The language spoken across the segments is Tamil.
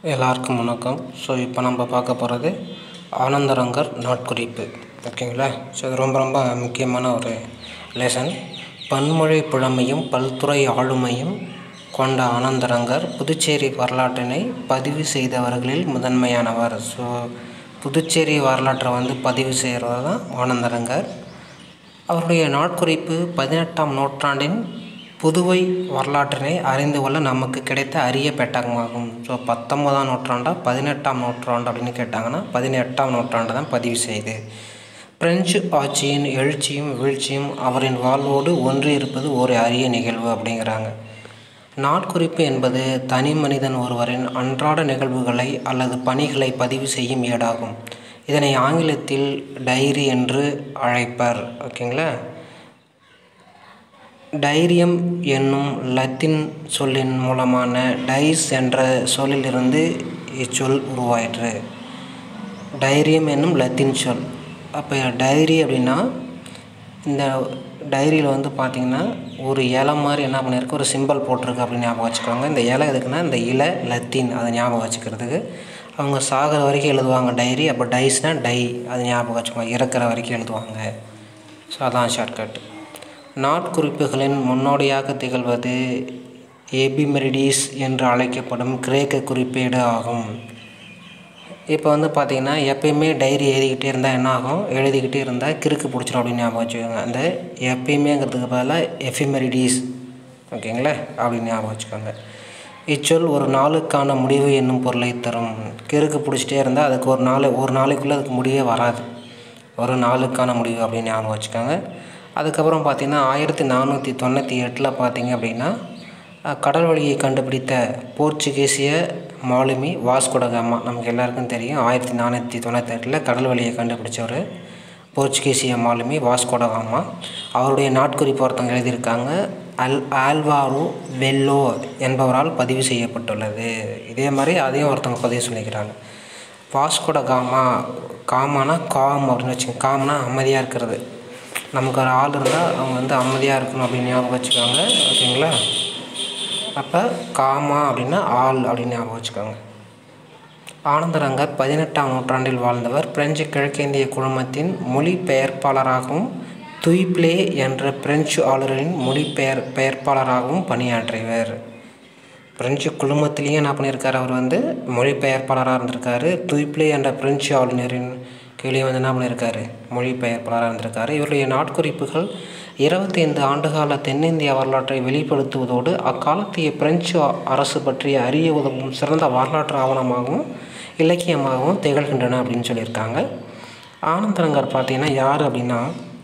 எல்லாருக்கும் வணக்கம் ஸோ இப்போ நம்ம பார்க்க போகிறது ஆனந்தரங்கர் நாட்குறிப்பு ஓகேங்களா ஸோ இது ரொம்ப ரொம்ப முக்கியமான ஒரு லெசன் பன்மொழி புலமையும் பல்துறை ஆளுமையும் கொண்ட ஆனந்தரங்கர் புதுச்சேரி வரலாற்றினை பதிவு செய்தவர்களில் முதன்மையானவர் ஸோ புதுச்சேரி வரலாற்றை வந்து பதிவு செய்கிறவர் தான் ஆனந்தரங்கர் அவருடைய நாட்குறிப்பு பதினெட்டாம் நூற்றாண்டின் புதுவை வரலாற்றினை அறிந்து கொள்ள நமக்கு கிடைத்த அரிய பெட்டகமாகும் ஸோ பத்தொன்பதாம் நூற்றாண்டா பதினெட்டாம் நூற்றாண்டு அப்படின்னு கேட்டாங்கன்னா பதினெட்டாம் நூற்றாண்டு தான் பதிவு செய்து பிரெஞ்சு ஆட்சியின் எழுச்சியும் வீழ்ச்சியும் அவரின் வாழ்வோடு ஒன்றி இருப்பது ஒரு அரிய நிகழ்வு அப்படிங்கிறாங்க நாட்குறிப்பு என்பது தனி மனிதன் ஒருவரின் அன்றாட நிகழ்வுகளை அல்லது பணிகளை பதிவு செய்யும் ஏடாகும் இதனை ஆங்கிலத்தில் டைரி என்று அழைப்பர் ஓகேங்களா டைரியம் என்னும் லத்தீன் சொல்லின் மூலமான டைஸ் என்ற சொல்லிலிருந்து இச்சொல் உருவாயிற்று டைரியம் என்னும் லத்தீன் சொல் அப்போ டைரி அப்படின்னா இந்த டைரியில் வந்து பார்த்திங்கன்னா ஒரு இலை மாதிரி என்ன பண்ணியிருக்கு ஒரு சிம்பிள் போட்டிருக்கு அப்படின்னு ஞாபகம் வச்சுக்கோங்க இந்த இலை எதுக்குன்னா இந்த இலை லத்தீன் அதை ஞாபகம் வச்சுக்கிறதுக்கு அவங்க சாகிற வரைக்கும் எழுதுவாங்க டைரி அப்போ டைஸ்னால் டை அது ஞாபகம் வச்சுக்கோங்க இறக்குற வரைக்கும் எழுதுவாங்க ஸோ அதான் ஷார்ட்கட் நாட்குறிப்புகளின் முன்னோடியாக திகழ்வது எபிமெரிடிஸ் என்று அழைக்கப்படும் கிரேக்க குறிப்பேடு ஆகும் இப்போ வந்து பார்த்திங்கன்னா எப்பயுமே டைரி எழுதிக்கிட்டே இருந்தால் என்ன ஆகும் எழுதிக்கிட்டே இருந்தால் கிறுக்கு பிடிச்சிரும் அப்படின்னு ஞாபகம் வச்சுக்கோங்க அந்த எப்பயுமேங்கிறதுக்கு பதிலாக எஃபிமெரிடிஸ் ஓகேங்களா அப்படின்னு ஞாபகம் வச்சுக்கோங்க இச்சொல் ஒரு நாளுக்கான முடிவு என்னும் பொருளை தரும் கிறுக்கு பிடிச்சிட்டே இருந்தால் அதுக்கு ஒரு நாள் ஒரு நாளைக்குள்ளே அதுக்கு முடிவே வராது ஒரு நாளுக்கான முடிவு அப்படின்னு ஞாபகம் வச்சுக்கோங்க அதுக்கப்புறம் பார்த்திங்கன்னா ஆயிரத்தி நானூற்றி தொண்ணூற்றி எட்டில் பார்த்திங்க அப்படின்னா கடல் வழியை கண்டுபிடித்த போர்ச்சுகீசிய மாலுமி வாஸ்கோடகாமா நமக்கு எல்லாருக்கும் தெரியும் ஆயிரத்தி நானூற்றி தொண்ணூற்றி எட்டில் கடல் வழியை கண்டுபிடிச்சவர் போர்ச்சுகீசிய மாலுமி வாஸ்கோடகாமா அவருடைய நாட்குறிப்பு ஒருத்தவங்க எழுதியிருக்காங்க அல் ஆல்வாரோ வெல்லோ என்பவரால் பதிவு செய்யப்பட்டுள்ளது இதே மாதிரி அதையும் ஒருத்தவங்க பதிவு சொல்லிக்கிறாங்க வாஸ்கோட காமா காமானா காம் அப்படின்னு வச்சுக்கோங்க காம்னா அமைதியாக இருக்கிறது நமக்கு ஒரு ஆள் இருந்தால் அவங்க வந்து அமைதியாக இருக்கணும் அப்படின்னு ஞாபகம் வச்சுக்கோங்க ஓகேங்களா அப்போ காமா அப்படின்னா ஆள் அப்படின்னு ஞாபகம் வச்சுக்கோங்க ஆனந்தரங்கர் பதினெட்டாம் நூற்றாண்டில் வாழ்ந்தவர் பிரெஞ்சு கிழக்கிந்திய குழுமத்தின் மொழிபெயர்ப்பாளராகவும் துய்ப்ளே என்ற பிரெஞ்சு ஆளுநரின் மொழிபெயர் பெயர்ப்பாளராகவும் பணியாற்றியவர் பிரெஞ்சு குழுமத்திலேயே என்ன பண்ணியிருக்காரு அவர் வந்து மொழிபெயர்ப்பாளராக இருந்திருக்காரு துய்ப்ளே என்ற பிரெஞ்சு ஆளுநரின் கீழே வந்து என்ன பண்ணியிருக்காரு மொழிபெயர்ப்பாளராக இருந்திருக்காரு இவருடைய நாட்குறிப்புகள் இருபத்தி ஐந்து ஆண்டுகால தென்னிந்திய வரலாற்றை வெளிப்படுத்துவதோடு அக்காலத்திய பிரெஞ்சு அரசு பற்றிய அறிய உதவும் சிறந்த வரலாற்று ஆவணமாகவும் இலக்கியமாகவும் திகழ்கின்றன அப்படின்னு சொல்லியிருக்காங்க ஆனந்தரங்கர் பார்த்தீங்கன்னா யார் அப்படின்னா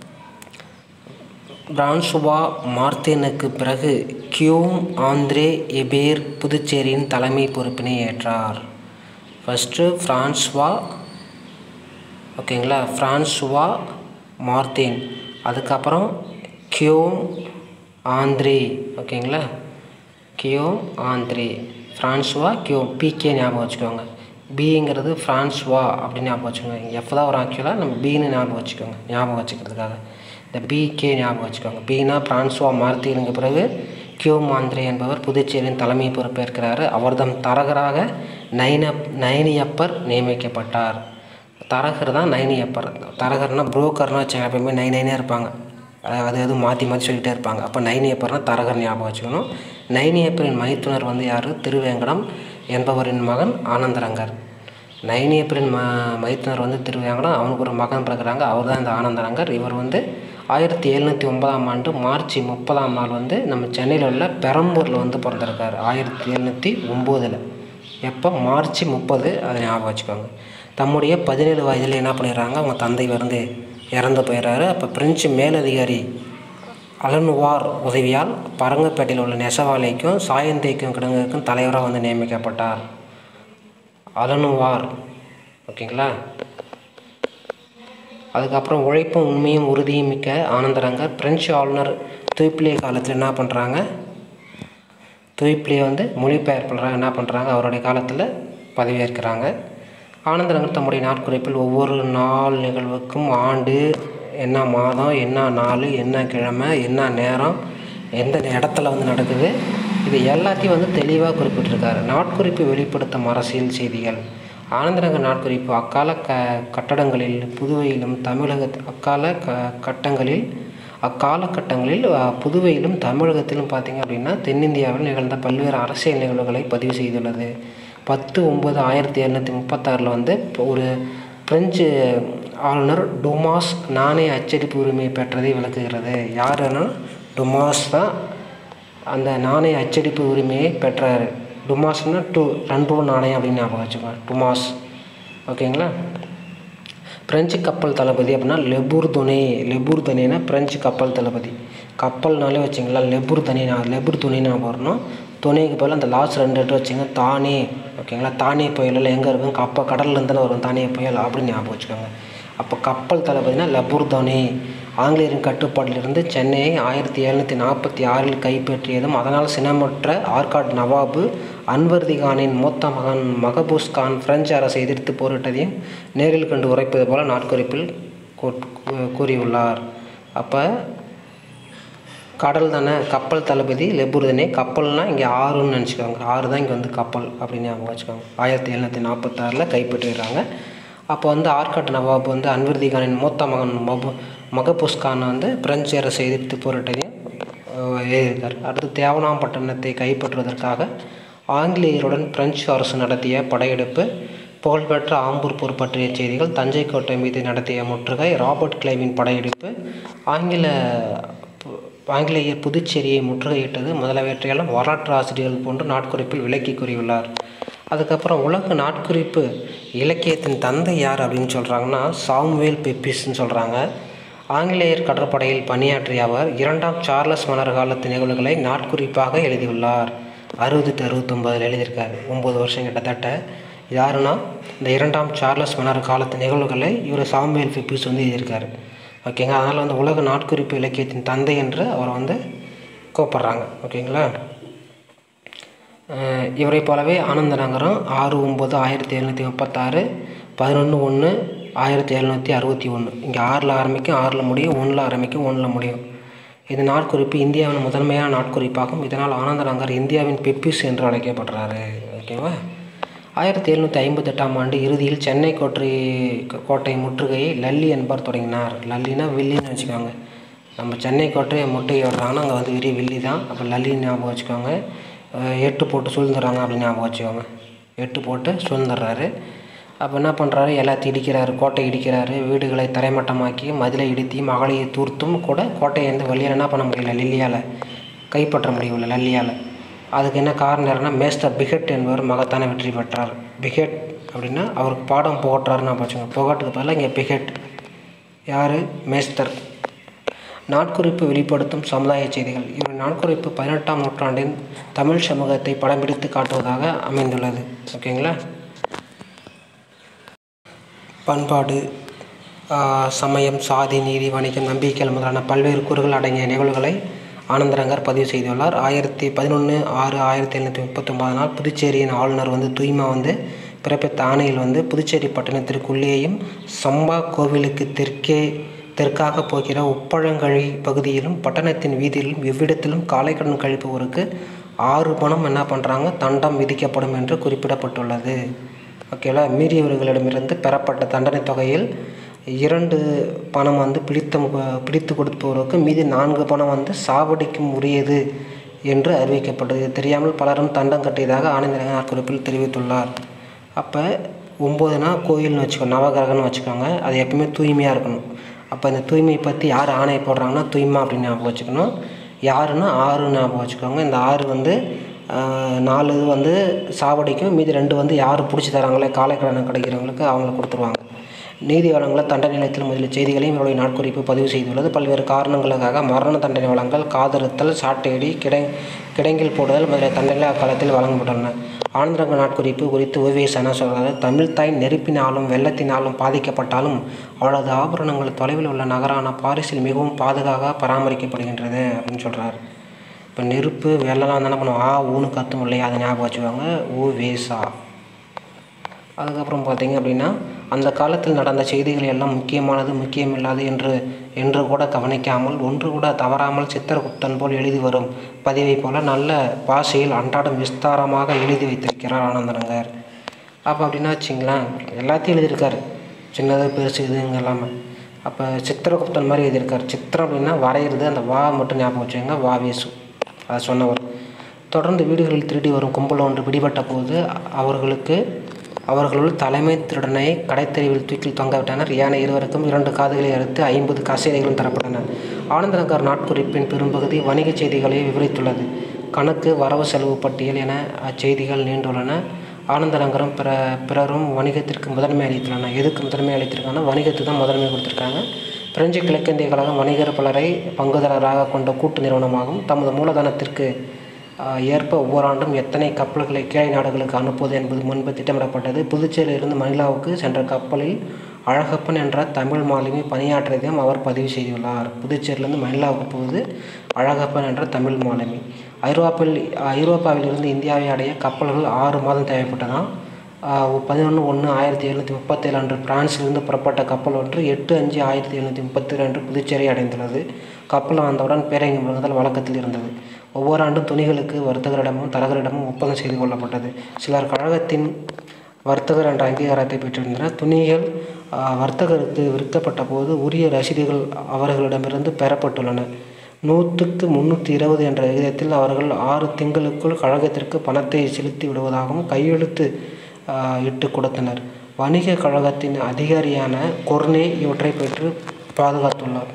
பிரான்சுவா மார்த்தேனுக்கு பிறகு கியோம் ஆந்திரே எபேர் புதுச்சேரியின் தலைமை பொறுப்பினை ஏற்றார் ஃபஸ்ட்டு ஃப்ரான்ஸ்வா ஓகேங்களா ஃப்ரான்சுவா மார்த்தேன் அதுக்கப்புறம் கியோம் ஆந்திரே ஓகேங்களா கியோம் ஆந்திரே ஃப்ரான்சுவா கியோம் பிகே ஞாபகம் வச்சுக்கோங்க பிங்கிறது ஃப்ரான்ஸ்வா அப்படின்னு ஞாபகம் வச்சுக்கோங்க எஃப் தான் ஒரு ஆக்சுவலாக நம்ம பின்னு ஞாபகம் வச்சுக்கோங்க ஞாபகம் வச்சுக்கிறதுக்காக இந்த பிகே ஞாபகம் வச்சுக்கோங்க பினா பிரான்சுவா மார்த்தீனுக்கு பிறகு கியோ மாந்திரே என்பவர் புதுச்சேரியின் தலைமை பொறுப்பேற்கிறார் அவர்தம் தரகராக நைன நயனியப்பர் நியமிக்கப்பட்டார் தரகர் தான் நைனியப்பர் தரகர்னா புரோக்கர்னா வச்சு எப்பயுமே நை நைனே இருப்பாங்க அது எதுவும் மாற்றி மாற்றி சொல்லிகிட்டே இருப்பாங்க அப்போ நைனியப்பர்னா தரகர் ஞாபகம் வச்சுக்கணும் நைனியப்பரின் மைத்துனர் வந்து யார் திருவேங்கடம் என்பவரின் மகன் ஆனந்தரங்கர் நைனியப்பரின் ம மைத்துனர் வந்து திருவேங்கடம் அவனுக்கு ஒரு மகன் பிறகுறாங்க அவர் தான் இந்த ஆனந்தரங்கர் இவர் வந்து ஆயிரத்தி எழுநூற்றி ஒன்பதாம் ஆண்டு மார்ச் முப்பதாம் நாள் வந்து நம்ம சென்னையில் உள்ள பெரம்பூரில் வந்து பிறந்திருக்காரு ஆயிரத்தி எழுநூற்றி ஒம்போதில் எப்போ மார்ச் முப்பது அதை ஞாபகம் வச்சுக்கோங்க தம்முடைய பதினேழு வயதில் என்ன பண்ணிடுறாங்க அவங்க தந்தை வந்து இறந்து போயிடுறாரு அப்போ பிரெஞ்சு மேலதிகாரி அலனுவார் உதவியால் பரங்கப்பேட்டையில் உள்ள நெசவாலைக்கும் சாயந்தேக்கும் கிடங்குக்கும் தலைவராக வந்து நியமிக்கப்பட்டார் அலனுவார் ஓகேங்களா அதுக்கப்புறம் உழைப்பும் உண்மையும் உறுதியும் மிக்க ஆனந்தரங்கர் பிரெஞ்சு ஆளுநர் துய்ப்ளே காலத்தில் என்ன பண்ணுறாங்க துய்ப்ளே வந்து மொழிபெயர்ப்பாளராக என்ன பண்ணுறாங்க அவருடைய காலத்தில் பதவியேற்கிறாங்க ஆனந்தரங்கர் தம்முடைய நாட்குறிப்பில் ஒவ்வொரு நாள் நிகழ்வுக்கும் ஆண்டு என்ன மாதம் என்ன நாள் என்ன கிழமை என்ன நேரம் எந்த இடத்துல வந்து நடக்குது இது எல்லாத்தையும் வந்து தெளிவாக குறிப்பிட்டிருக்காரு நாட்குறிப்பு வெளிப்படுத்தும் அரசியல் செய்திகள் ஆனந்தநகர் நாட்குறிப்பு அக்கால க கட்டடங்களில் புதுவையிலும் தமிழக அக்கால க கட்டங்களில் அக்காலகட்டங்களில் அஹ், புதுவையிலும் தமிழகத்திலும் பார்த்திங்க அப்படின்னா தென்னிந்தியாவில் நிகழ்ந்த பல்வேறு அரசியல் நிகழ்வுகளை பதிவு செய்துள்ளது பத்து ஒம்பது ஆயிரத்தி எழுநூற்றி முப்பத்தாறில் வந்து இப்போ ஒரு பிரெஞ்சு ஆளுநர் டுமாஸ் நாணய அச்சடிப்பு உரிமை பெற்றதை விளக்குகிறது யாருன்னா டுமாஸ் தான் அந்த நாணய அச்சடிப்பு உரிமையை பெற்றார் டுமாஸ்னா டூ ரெண்டு ரூபா நாணயம் அப்படின்னு ஞாபகம் வச்சுக்கோங்க டுமாஸ் ஓகேங்களா பிரெஞ்சு கப்பல் தளபதி அப்படின்னா லெபூர் துணை லெபூர் துணைனா பிரெஞ்சு கப்பல் தளபதி கப்பல்னாலே வச்சிங்களா லெபூர் துணை லெபூர் துணைன்னு வரணும் துணைக்கு பதில் அந்த லாஸ்ட் ரெண்டு லெட்டர் வச்சுங்க தானே ஓகேங்களா தானே புயல் எங்கே இருக்கும் கப்பல் கடல்லேருந்து தானே வரும் தானே புயல் அப்படின்னு ஞாபகம் வச்சுக்கோங்க அப்போ கப்பல் தளபதினா லபூர் தோனி ஆங்கிலேயரின் கட்டுப்பாட்டிலிருந்து சென்னையை ஆயிரத்தி எழுநூற்றி நாற்பத்தி ஆறில் கைப்பற்றியதும் அதனால் சினமுற்ற ஆர்காட் நவாபு அன்வர்தி கானின் மூத்த மகன் மகபூஸ் கான் பிரெஞ்சு அரசை எதிர்த்து போரிட்டதையும் நேரில் கண்டு உரைப்பது போல நாட்குறிப்பில் கூ- கூ- கூறியுள்ளார் அப்போ கடல் தானே கப்பல் தளபதி லெபுர்தனே கப்பல்னால் இங்கே ஆறுன்னு நினச்சிக்கோங்க ஆறு தான் இங்கே வந்து கப்பல் அப்படின்னு ஞாபகம் வச்சுக்கோங்க ஆயிரத்தி எழுநூற்றி நாற்பத்தாறில் கைப்பற்றிடுறாங்க அப்போ வந்து ஆர்காட் நவாப் வந்து அன்வர்தி கானின் மூத்த மகன் மபு மகபூஸ் கான் வந்து பிரெஞ்சு அரசை எதிர்த்து போரிட்டதையும் அஹ், எழுதியிருக்கார் அடுத்து தேவனாம்பட்டினத்தை கைப்பற்றுவதற்காக ஆங்கிலேயருடன் பிரெஞ்சு அரசு நடத்திய படையெடுப்பு புகழ்பெற்ற ஆம்பூர் போர் பற்றிய செய்திகள் தஞ்சை கோட்டை மீது நடத்திய முற்றுகை ராபர்ட் கிளைவின் படையெடுப்பு ஆங்கில பு- ஆங்கிலேயர் புதுச்சேரியை முற்றுகையிட்டது முதலவற்றையெல்லாம் வரலாற்று ஆசிரியர்கள் போன்று நாட்குறிப்பில் விளக்கி கூறியுள்ளார் அதுக்கப்புறம் உலக நாட்குறிப்பு இலக்கியத்தின் தந்தை யார் அப்படின்னு சொல்கிறாங்கன்னா சாமுவேல் பெப்பிஸ்ன்னு சொல்கிறாங்க ஆங்கிலேயர் கடற்படையில் பணியாற்றிய அவர் இரண்டாம் சார்லஸ் மன்னர் காலத்து நிகழ்வுகளை நாட்குறிப்பாக எழுதியுள்ளார் அறுபது டு அறுபத்தொம்பதில் எழுதியிருக்காரு ஒம்பது வருஷம் கிட்டத்தட்ட யாருன்னா இந்த இரண்டாம் சார்லஸ் மன்னர் காலத்து நிகழ்வுகளை இவர் சாமுவேல் பெப்பிஸ் வந்து எழுதியிருக்காரு ஓகேங்க அதனால் வந்து உலக நாட்குறிப்பு இலக்கியத்தின் தந்தை என்று அவரை வந்து கூப்பிட்றாங்க ஓகேங்களா அஹ் இவரை போலவே ஆனந்த நகரம் ஆறு ஒம்பது ஆயிரத்தி எழுநூற்றி முப்பத்தாறு பதினொன்று ஒன்று ஆயிரத்தி எழுநூற்றி அறுபத்தி ஒன்று இங்கே ஆறில் ஆரம்பிக்கும் ஆறில் முடியும் ஒன்றில் ஆரம்பிக்கும் ஒன்றில் முடியும் இது நாட்குறிப்பு இந்தியாவின் முதன்மையான நாட்குறிப்பாகும் இதனால் ஆனந்த நகர் இந்தியாவின் பெப்பிஸ் என்று அழைக்கப்படுறாரு ஓகேவா ஆயிரத்தி எழுநூற்றி ஐம்பத்தெட்டாம் ஆண்டு இறுதியில் சென்னை கோட்டை கோட்டை முற்றுகையை லல்லி என்பவர் தொடங்கினார் லல்லினா வில்லின்னு வச்சுக்கோங்க நம்ம சென்னை கோட்டையை முற்றுகையிடுறாங்கன்னா அங்கே வந்து வெறி வில்லி தான் அப்போ லல்லின்னு ஞாபகம் வச்சுக்கோங்க அஹ் எட்டு போட்டு சூழ்ந்துடுறாங்க அப்படின்னு ஞாபகம் வச்சுக்கோங்க எட்டு போட்டு சூழ்ந்துடுறாரு அப்போ என்ன பண்ணுறாரு எல்லாத்தையும் இடிக்கிறாரு கோட்டை இடிக்கிறாரு வீடுகளை தரைமட்டமாக்கி மதிலை இடித்தி மகளையை தூர்த்தும் கூட கோட்டையை எந்த வழியால் என்ன பண்ண முடியல லில்லியால் கைப்பற்ற முடியவில்லை லல்லியால் அதுக்கு என்ன காரணம் என்னன்னா மேஸ்டர் பிகெட் என்பவர் மகத்தான வெற்றி பெற்றார் பிகெட் அப்படின்னா அவருக்கு பாடம் புகட்டுறாருன்னு நான் வச்சுக்கோங்க புகட்டுக்கு பதிலாக இங்கே பிகெட் யார் மேஸ்டர் நாட்குறிப்பு வெளிப்படுத்தும் சமுதாய செய்திகள் இவர் நாட்குறிப்பு பதினெட்டாம் நூற்றாண்டின் தமிழ் சமூகத்தை படம் பிடித்து காட்டுவதாக அமைந்துள்ளது ஓகேங்களா பண்பாடு ஆஹ், சமயம் சாதி நீதி வணிகம் நம்பிக்கைகள் முதலான பல்வேறு கூறுகள் அடங்கிய நிகழ்வுகளை ஆனந்தரங்கர் பதிவு செய்துள்ளார் ஆயிரத்தி பதினொன்று ஆறு ஆயிரத்தி எழுநூற்றி முப்பத்தொம்பது நாள் புதுச்சேரியின் ஆளுநர் வந்து தூய்மா வந்து பிறப்பித்த ஆணையில் வந்து புதுச்சேரி பட்டணத்திற்குள்ளேயும் சம்பா கோவிலுக்கு தெற்கே தெற்காக போகிற உப்பழங்கழி பகுதியிலும் பட்டணத்தின் வீதியிலும் எவ்விடத்திலும் காலைக்கடன் கழிப்பவருக்கு ஆறு பணம் என்ன பண்ணுறாங்க தண்டம் விதிக்கப்படும் என்று குறிப்பிடப்பட்டுள்ளது ஓகேவா மீறியவர்களிடமிருந்து பெறப்பட்ட தண்டனை தொகையில் இரண்டு பணம் வந்து பிடித்த பிடித்து கொடுப்பவருக்கு மீதி நான்கு பணம் வந்து சாவடிக்கும் உரியது என்று அறிவிக்கப்பட்டது இது தெரியாமல் பலரும் தண்டம் கட்டியதாக ஆனந்த குறிப்பில் தெரிவித்துள்ளார் அப்போ ஒம்போதுனா கோயில்னு வச்சுக்கோங்க நவகிரகம்னு வச்சுக்கோங்க அது எப்பவுமே தூய்மையாக இருக்கணும் அப்போ இந்த தூய்மையை பற்றி யார் ஆணை போடுறாங்கன்னா தூய்மை அப்படின்னு ஞாபகம் வச்சுக்கணும் யாருன்னா ஆறு ஞாபகம் வச்சுக்கோங்க இந்த ஆறு வந்து ஆஹ், நாலு இது வந்து சாவடிக்கும் மீதி ரெண்டு வந்து யார் பிடிச்சி தராங்களே காலை கடனை கிடைக்கிறவங்களுக்கு அவங்களுக்கு கொடுத்துருவாங்க நீதி வழங்கல தண்டனை நிலையத்தில் முதலிய செய்திகளையும் இவருடைய நாட்குறிப்பு பதிவு செய்துள்ளது பல்வேறு காரணங்களுக்காக மரண தண்டனை வழங்கல் காதறுத்தல் சாட்டையடி கிடை கிடங்கில் போடுதல் முதலிய தண்டனைகள் அக்காலத்தில் வழங்கப்பட்டுள்ளன ஆனந்தரங்க நாட்குறிப்பு குறித்து ஓவிஎஸ் என்ன சொல்கிறாரு தமிழ் தாய் நெருப்பினாலும் வெள்ளத்தினாலும் பாதிக்கப்பட்டாலும் அவளது ஆபரணங்கள் தொலைவில் உள்ள நகரான பாரிஸில் மிகவும் பாதுகாப்பாக பராமரிக்கப்படுகின்றது அப்படின்னு சொல்கிறார் இப்போ நெருப்பு வெள்ளம்லாம் என்ன பண்ணுவோம் ஆ ஊனு கத்தும் இல்லையா அதை ஞாபகம் வச்சுக்கோங்க ஓ வேசா அதுக்கப்புறம் பார்த்தீங்க அப்படின்னா அந்த காலத்தில் நடந்த செய்திகள் எல்லாம் முக்கியமானது முக்கியமில்லாது என்று என்று கூட கவனிக்காமல் ஒன்று கூட தவறாமல் சித்திரகுப்தன் போல் எழுதி வரும் பதிவை போல நல்ல பாஷையில் அன்றாடம் விஸ்தாரமாக எழுதி வைத்திருக்கிறார் ஆனந்தநங்கர் அப்போ அப்படின்னா வச்சிங்களேன் எல்லாத்தையும் எழுதியிருக்காரு சின்னது பெருசு இதுங்க எல்லாமே அப்போ சித்திரகுப்தன் மாதிரி எழுதியிருக்காரு சித்திரம் அப்படின்னா வரைகிறது அந்த வா மட்டும் ஞாபகம் வச்சுக்கோங்க வா வேசு அதை சொன்னவர் தொடர்ந்து வீடுகளில் திருடி வரும் கும்பல் ஒன்று பிடிபட்ட போது அவர்களுக்கு அவர்களுள் தலைமை திருடனை கடைத்தெருவில் தூக்கில் தொங்கவிட்டனர் ஏனைய இருவருக்கும் இரண்டு காதுகளை அறுத்து ஐம்பது கசேதைகளும் தரப்பட்டன ஆனந்தநகர் நாட்குறிப்பின் பெரும்பகுதி வணிகச் செய்திகளை விவரித்துள்ளது கணக்கு வரவு செலவு பட்டியல் என அச்செய்திகள் நீண்டுள்ளன ஆனந்தநகரம் பிற பிறரும் வணிகத்திற்கு முதன்மை அளித்துள்ளன எதுக்கு முதன்மை அளித்திருக்காங்கன்னா வணிகத்துக்கு தான் முதன்மை கொடுத்துருக்காங்க பிரெஞ்சு கிழக்கிந்திய கழகம் வணிகர் பலரை பங்குதாரராக கொண்ட கூட்டு நிறுவனமாகும் தமது மூலதனத்திற்கு ஆஹ், ஏற்ப ஒவ்வொரு ஆண்டும் எத்தனை கப்பல்களை கீழை நாடுகளுக்கு அனுப்புவது என்பது முன்பு திட்டமிடப்பட்டது புதுச்சேரியிலிருந்து மணிலாவுக்கு சென்ற கப்பலில் அழகப்பன் என்ற தமிழ் மாலுமி பணியாற்றியதையும் அவர் பதிவு செய்துள்ளார் புதுச்சேரியிலிருந்து மணிலாவுக்கு போவது அழகப்பன் என்ற தமிழ் மாலுமி ஐரோப்பாவில் ஐரோப்பாவிலிருந்து இந்தியாவை அடைய கப்பல்கள் ஆறு மாதம் தேவைப்பட்டதாம் பதினொன்று ஒன்று ஆயிரத்தி எழுநூற்றி முப்பத்தேழு அன்று பிரான்சிலிருந்து புறப்பட்ட கப்பல் ஒன்று எட்டு அஞ்சு ஆயிரத்தி எழுநூற்றி முப்பத்தி ரெண்டு புதுச்சேரி அடைந்துள்ளது கப்பல் வந்தவுடன் பேரங்கி முழுங்குதல் வழக்கத்தில் இருந்தது ஒவ்வொரு ஆண்டும் துணிகளுக்கு வர்த்தகரிடமும் தரகரிடமும் ஒப்பந்தம் செய்து கொள்ளப்பட்டது சிலர் கழகத்தின் வர்த்தகர் என்ற அங்கீகாரத்தை பெற்றிருந்தனர் துணிகள் ஆஹ், வர்த்தகருக்கு விற்கப்பட்ட போது உரிய ரசீதுகள் அவர்களிடமிருந்து பெறப்பட்டுள்ளன நூற்றுக்கு முந்நூற்றி இருபது என்ற விகிதத்தில் அவர்கள் ஆறு திங்களுக்குள் கழகத்திற்கு பணத்தை செலுத்தி விடுவதாகவும் கையெழுத்து ஆஹ், இட்டு கொடுத்தனர் வணிக கழகத்தின் அதிகாரியான கொர்னே இவற்றை பெற்று பாதுகாத்துள்ளார்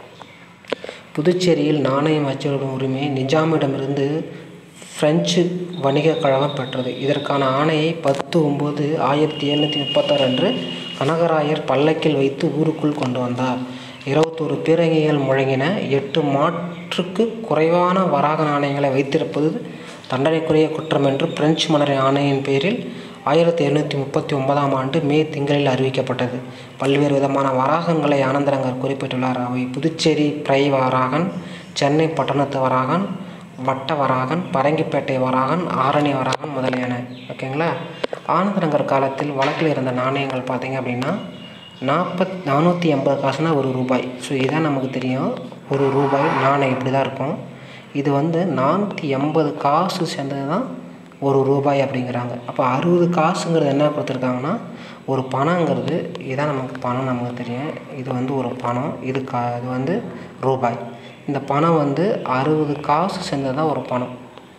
புதுச்சேரியில் நாணயம் அச்சிடும் உரிமையை நிஜாமிடமிருந்து பிரெஞ்சு வணிகக் கழகம் பெற்றது இதற்கான ஆணையை பத்து ஒம்பது ஆயிரத்தி எழுநூற்றி முப்பத்தாறு அன்று கனகராயர் பல்லக்கில் வைத்து ஊருக்குள் கொண்டு வந்தார் இருபத்தோரு பீரங்கிகள் முழங்கின எட்டு மாற்றுக்கு குறைவான வராக நாணயங்களை வைத்திருப்பது தண்டனைக்குரிய குற்றம் என்று பிரெஞ்சு மன்னரின் ஆணையின் பேரில் ஆயிரத்தி எழுநூற்றி முப்பத்தி ஒன்பதாம் ஆண்டு மே திங்களில் அறிவிக்கப்பட்டது பல்வேறு விதமான வராகங்களை ஆனந்தரங்கர் குறிப்பிட்டுள்ளார் அவை புதுச்சேரி பிரை வராகன் சென்னை பட்டணத்து வராகன் வட்ட வராகன் பரங்கிப்பேட்டை வராகன் ஆரணி வராகன் முதலியன ஓகேங்களா ஆனந்தநகர் காலத்தில் வழக்கில் இருந்த நாணயங்கள் பார்த்தீங்க அப்படின்னா நாற்பத் நானூற்றி எண்பது காசுனா ஒரு ரூபாய் ஸோ இதான் நமக்கு தெரியும் ஒரு ரூபாய் நாணயம் இப்படி தான் இருக்கும் இது வந்து நானூற்றி எண்பது காசு சேர்ந்தது தான் ஒரு ரூபாய் அப்படிங்கிறாங்க அப்போ அறுபது காசுங்கிறது என்ன கொடுத்துருக்காங்கன்னா ஒரு பணங்கிறது இதான் நமக்கு பணம் நமக்கு தெரியும் இது வந்து ஒரு பணம் இது கா இது வந்து ரூபாய் இந்த பணம் வந்து அறுபது காசு சேர்ந்தது தான் ஒரு பணம்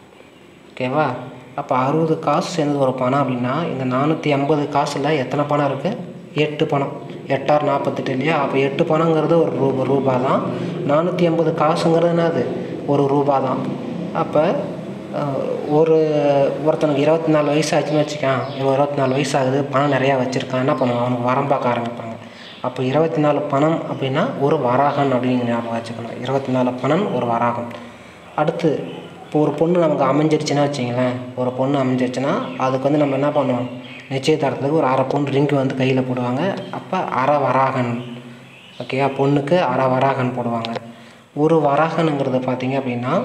ஓகேவா அப்போ அறுபது காசு சேர்ந்தது ஒரு பணம் அப்படின்னா இந்த நானூற்றி ஐம்பது காசில் எத்தனை பணம் இருக்குது எட்டு பணம் எட்டாறு நாற்பத்தெட்டு இல்லையா அப்போ எட்டு பணங்கிறது ஒரு ரூபா ரூபா தான் நானூற்றி ஐம்பது காசுங்கிறது என்னது ஒரு ரூபா தான் அப்போ அஹ், ஒரு ஒருத்தனுக்கு இருபத்தி நாலு வயசு ஆச்சுன்னு வச்சுக்கான் இவன் இருபத்தி நாலு வயசு ஆகுது பணம் நிறையா வச்சுருக்கான் என்ன பண்ணுவான் அவனுக்கு வரம் பார்க்க ஆரம்பிப்பாங்க அப்போ இருபத்தி நாலு பணம் அப்படின்னா ஒரு வராகன் அப்படின்னு ஞாபகம் வச்சுக்கணும் இருபத்தி நாலு பணம் ஒரு வராகம் அடுத்து இப்போ ஒரு பொண்ணு நமக்கு அமைஞ்சிருச்சுன்னா வச்சிங்களேன் ஒரு பொண்ணு அமைஞ்சிருச்சுன்னா அதுக்கு வந்து நம்ம என்ன பண்ணுவோம் நிச்சயதார்த்தத்துக்கு ஒரு அரை பொண்ணு ரிங்கு வந்து கையில் போடுவாங்க அப்போ அரை வராகன் ஓகேவா பொண்ணுக்கு அரை வராகன் போடுவாங்க ஒரு வராகனுங்கிறது பார்த்தீங்க அப்படின்னா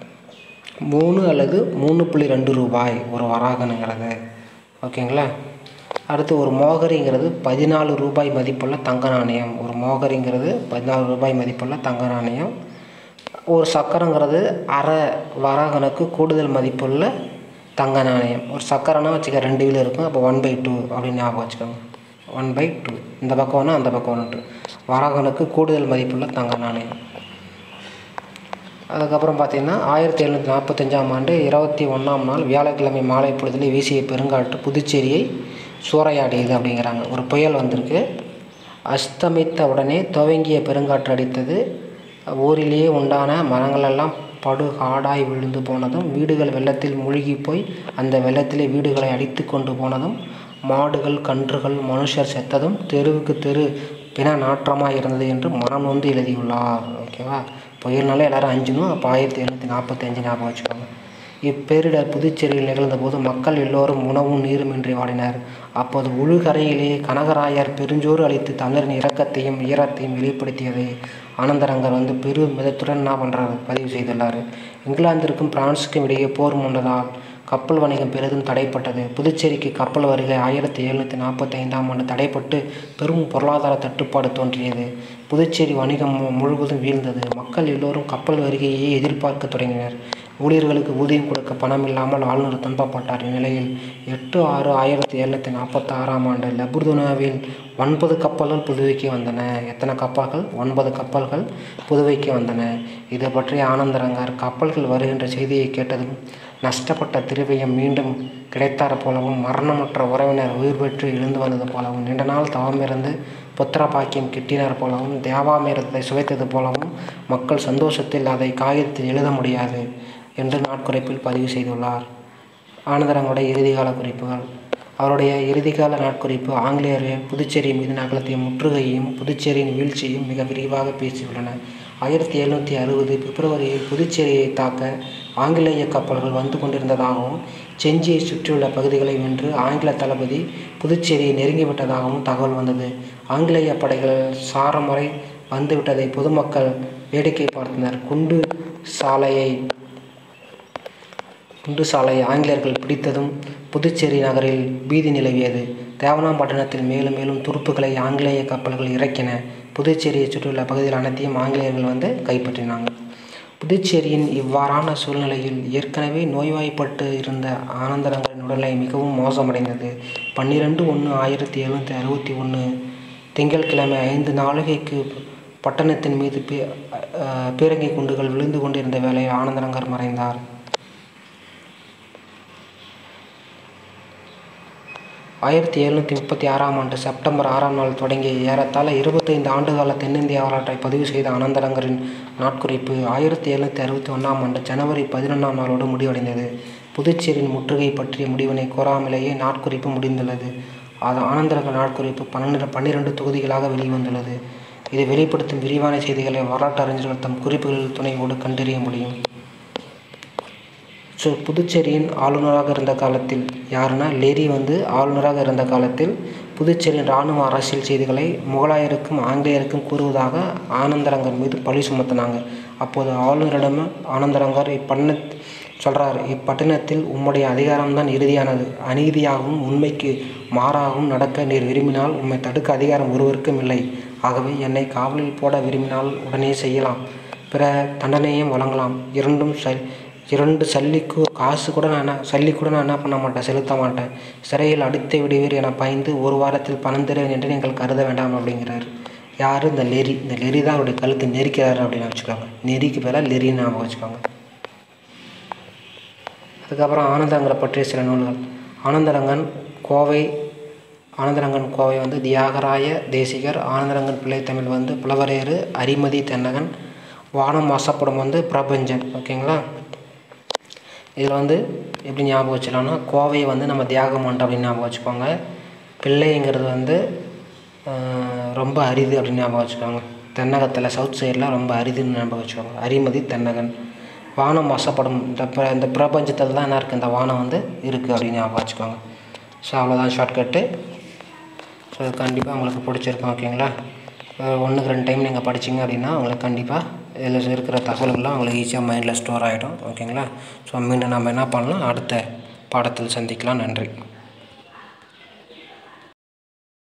மூணு அல்லது மூணு புள்ளி ரெண்டு ரூபாய் ஒரு வராகனுங்கிறது ஓகேங்களா அடுத்து ஒரு மோகரிங்கிறது பதினாலு ரூபாய் மதிப்புள்ள தங்க நாணயம் ஒரு மோகரிங்கிறது பதினாலு ரூபாய் மதிப்புள்ள தங்க நாணயம் ஒரு சக்கரங்கிறது அரை வராகனுக்கு கூடுதல் மதிப்புள்ள தங்க நாணயம் ஒரு சக்கரம்னா வச்சுக்க ரெண்டு வீல் இருக்கும் அப்போ ஒன் பை டூ அப்படின்னு ஞாபகம் வச்சுக்கோங்க ஒன் பை டூ இந்த பக்கம் ஒன்று அந்த பக்கம் ஒன்று வராகனுக்கு கூடுதல் மதிப்புள்ள தங்க நாணயம் அதுக்கப்புறம் பார்த்தீங்கன்னா ஆயிரத்தி எழுநூற்றி நாற்பத்தஞ்சாம் ஆண்டு இருபத்தி ஒன்றாம் நாள் வியாழக்கிழமை மாலை பொழுதில் வீசிய பெருங்காற்று புதுச்சேரியை சூறையாடியது அப்படிங்கிறாங்க ஒரு புயல் வந்திருக்கு அஸ்தமித்த உடனே துவங்கிய பெருங்காற்று அடித்தது ஊரிலேயே உண்டான மரங்களெல்லாம் படுகாடாய் விழுந்து போனதும் வீடுகள் வெள்ளத்தில் மூழ்கி போய் அந்த வெள்ளத்திலே வீடுகளை அடித்து கொண்டு போனதும் மாடுகள் கன்றுகள் மனுஷர் செத்ததும் தெருவுக்கு தெரு பிண நாற்றமாக இருந்தது என்று மனம் நொந்து எழுதியுள்ளார் ஓகேவா புயல்னால எல்லாரும் அஞ்சணும் அப்போ ஆயிரத்தி எழுநூற்றி நாற்பத்தி அஞ்சு ஞாபகம் வச்சுக்கோங்க இப்பேரிடர் புதுச்சேரியில் நிகழ்ந்தபோது மக்கள் எல்லோரும் உணவும் நீருமின்றி வாடினர் அப்போது உழுகரையிலே கனகராயர் பெருஞ்சோறு அளித்து தமிழரின் இரக்கத்தையும் ஈரத்தையும் வெளிப்படுத்தியதை ஆனந்தரங்கர் வந்து பெரு மிதத்துடன் என்ன பண்ணுறாரு பதிவு செய்துள்ளார் இங்கிலாந்திற்கும் பிரான்சுக்கும் இடையே போர் மூண்டதால் கப்பல் வணிகம் பெரிதும் தடைப்பட்டது புதுச்சேரிக்கு கப்பல் வருகை ஆயிரத்தி எழுநூற்றி நாற்பத்தி ஐந்தாம் ஆண்டு தடைப்பட்டு பெரும் பொருளாதார தட்டுப்பாடு தோன்றியது புதுச்சேரி வணிகம் முழுவதும் வீழ்ந்தது மக்கள் எல்லோரும் கப்பல் வருகையை எதிர்பார்க்க தொடங்கினர் ஊழியர்களுக்கு ஊதியம் கொடுக்க பணம் இல்லாமல் ஆளுநர் துன்பப்பட்டார் இந்நிலையில் எட்டு ஆறு ஆயிரத்தி எழுநூற்றி நாற்பத்தி ஆறாம் ஆண்டு லெபுர்துனாவில் ஒன்பது கப்பல்கள் புதுவைக்கு வந்தன எத்தனை கப்பல்கள் ஒன்பது கப்பல்கள் புதுவைக்கு வந்தன இது பற்றி ஆனந்தரங்கர் கப்பல்கள் வருகின்ற செய்தியை கேட்டதும் நஷ்டப்பட்ட திருவையம் மீண்டும் கிடைத்தார் போலவும் மரணமற்ற உறவினர் உயிர் பெற்று எழுந்து வந்தது போலவும் நீண்ட நாள் தவமிருந்து புத்திர பாக்கியம் கிட்டினார் போலவும் தேவாமிரத்தை சுவைத்தது போலவும் மக்கள் சந்தோஷத்தில் அதை காகிதத்தில் எழுத முடியாது என்று நாட்குறிப்பில் பதிவு செய்துள்ளார் ஆனந்தரங்களுடைய இறுதிகால குறிப்புகள் அவருடைய இறுதிக்கால நாட்குறிப்பு ஆங்கிலேயரின் புதுச்சேரி மீது நகலத்திய முற்றுகையையும் புதுச்சேரியின் வீழ்ச்சியையும் மிக விரிவாக பேசியுள்ளன ஆயிரத்தி எழுநூற்றி அறுபது பிப்ரவரியில் புதுச்சேரியை தாக்க ஆங்கிலேய கப்பல்கள் வந்து கொண்டிருந்ததாகவும் செஞ்சியை சுற்றியுள்ள பகுதிகளை வென்று ஆங்கில தளபதி புதுச்சேரியை நெருங்கிவிட்டதாகவும் தகவல் வந்தது ஆங்கிலேய படைகள் சாரம் வரை வந்துவிட்டதை பொதுமக்கள் வேடிக்கை பார்த்தனர் குண்டு சாலையை குண்டு சாலை ஆங்கிலேயர்கள் பிடித்ததும் புதுச்சேரி நகரில் பீதி நிலவியது தேவனாம்பட்டினத்தில் மேலும் மேலும் துருப்புக்களை ஆங்கிலேய கப்பல்கள் இறக்கின புதுச்சேரியை சுற்றியுள்ள பகுதிகள் அனைத்தையும் ஆங்கிலேயர்கள் வந்து கைப்பற்றினாங்க புதுச்சேரியின் இவ்வாறான சூழ்நிலையில் ஏற்கனவே நோய்வாய்ப்பட்டு இருந்த ஆனந்தரங்களின் உடல்நிலை மிகவும் மோசமடைந்தது பன்னிரெண்டு ஒன்று ஆயிரத்தி எழுநூற்றி அறுபத்தி ஒன்று திங்கட்கிழமை ஐந்து நாளிகைக்கு பட்டணத்தின் மீது பீ பீரங்கி குண்டுகள் விழுந்து கொண்டிருந்த வேளையில் ஆனந்தரங்கர் மறைந்தார் ஆயிரத்தி எழுநூற்றி முப்பத்தி ஆறாம் ஆண்டு செப்டம்பர் ஆறாம் நாள் தொடங்கி ஏறத்தாழ இருபத்தைந்து ஆண்டுகால தென்னிந்திய வரலாற்றை பதிவு செய்த அனந்தரங்கரின் நாட்குறிப்பு ஆயிரத்தி எழுநூற்றி அறுபத்தி ஒன்றாம் ஆண்டு ஜனவரி பதினொன்றாம் நாளோடு முடிவடைந்தது புதுச்சேரியின் முற்றுகை பற்றிய முடிவினை கூறாமலேயே நாட்குறிப்பு முடிந்துள்ளது அது ஆனந்தரங்க நாட்குறிப்பு பன்னெண்டு பன்னிரெண்டு தொகுதிகளாக வெளிவந்துள்ளது இது வெளிப்படுத்தும் விரிவான செய்திகளை வரலாற்று அறிஞர்கள் தம் குறிப்புகளில் துணையோடு கண்டறிய முடியும் ஸோ புதுச்சேரியின் ஆளுநராக இருந்த காலத்தில் யாருன்னா லெரி வந்து ஆளுநராக இருந்த காலத்தில் புதுச்சேரியின் இராணுவ அரசியல் செய்திகளை முகலாயருக்கும் ஆங்கிலேயருக்கும் கூறுவதாக ஆனந்தரங்கர் மீது பழி சுமத்தினாங்க அப்போது ஆளுநரிடம் ஆனந்தரங்கர் இப்பண்ண சொல்கிறார் இப்பட்டினத்தில் உம்முடைய அதிகாரம்தான் இறுதியானது அநீதியாகவும் உண்மைக்கு மாறாகவும் நடக்க நீர் விரும்பினால் உம்மை தடுக்க அதிகாரம் ஒருவருக்கும் இல்லை ஆகவே என்னை காவலில் போட விரும்பினால் உடனே செய்யலாம் பிற தண்டனையும் வழங்கலாம் இரண்டும் ச இரண்டு சல்லிக்கு காசு கூட நான் என்ன சல்லி கூட நான் என்ன பண்ண மாட்டேன் செலுத்த மாட்டேன் சிறையில் அடித்து விடுவீர் என பயந்து ஒரு வாரத்தில் பணம் தருவேன் என்று நீங்கள் கருத வேண்டாம் அப்படிங்கிறார் யார் இந்த லெரி இந்த லெரி தான் அவருடைய கழுத்தை நெரிக்கிறாரு அப்படின்னு வச்சுக்கோங்க நெறிக்கு பேராக லெரின்னு ஞாபகம் வச்சுக்கோங்க அதுக்கப்புறம் ஆனந்தரங்கரை பற்றிய சில நூல்கள் ஆனந்தரங்கன் கோவை ஆனந்தரங்கன் கோவை வந்து தியாகராய தேசிகர் ஆனந்தரங்கன் பிள்ளைத்தமிழ் வந்து புலவரேறு அரிமதி தென்னகன் வானம் வாசப்படும் வந்து பிரபஞ்சன் ஓகேங்களா இதில் வந்து எப்படி ஞாபகம் வச்சுக்கலாம்னா கோவையை வந்து நம்ம தியாகமண்டை அப்படின்னு ஞாபகம் வச்சுக்கோங்க பிள்ளைங்கிறது வந்து ரொம்ப அரிது அப்படின்னு ஞாபகம் வச்சுக்கோங்க தென்னகத்தில் சவுத் சைடில் ரொம்ப அரிதுன்னு ஞாபகம் வச்சுக்கோங்க அரிமதி தென்னகன் வானம் வசப்படும் இந்த பிர இந்த பிரபஞ்சத்தில் தான் என்ன இருக்குது இந்த வானம் வந்து இருக்குது அப்படின்னு ஞாபகம் வச்சுக்கோங்க ஸோ அவ்வளோதான் ஷார்ட்கட்டு ஸோ கண்டிப்பாக உங்களுக்கு பிடிச்சிருக்கும் ஓகேங்களா ஒன்றுக்கு ரெண்டு டைம் நீங்கள் படிச்சிங்க அப்படின்னா உங்களுக்கு கண்டிப்பாக இதில் இருக்கிற தகவல்கள்லாம் உங்களுக்கு ஈஸியாக மைண்டில் ஸ்டோர் ஆகிடும் ஓகேங்களா ஸோ மீண்டும் நம்ம என்ன பண்ணலாம் அடுத்த பாடத்தில் சந்திக்கலாம் நன்றி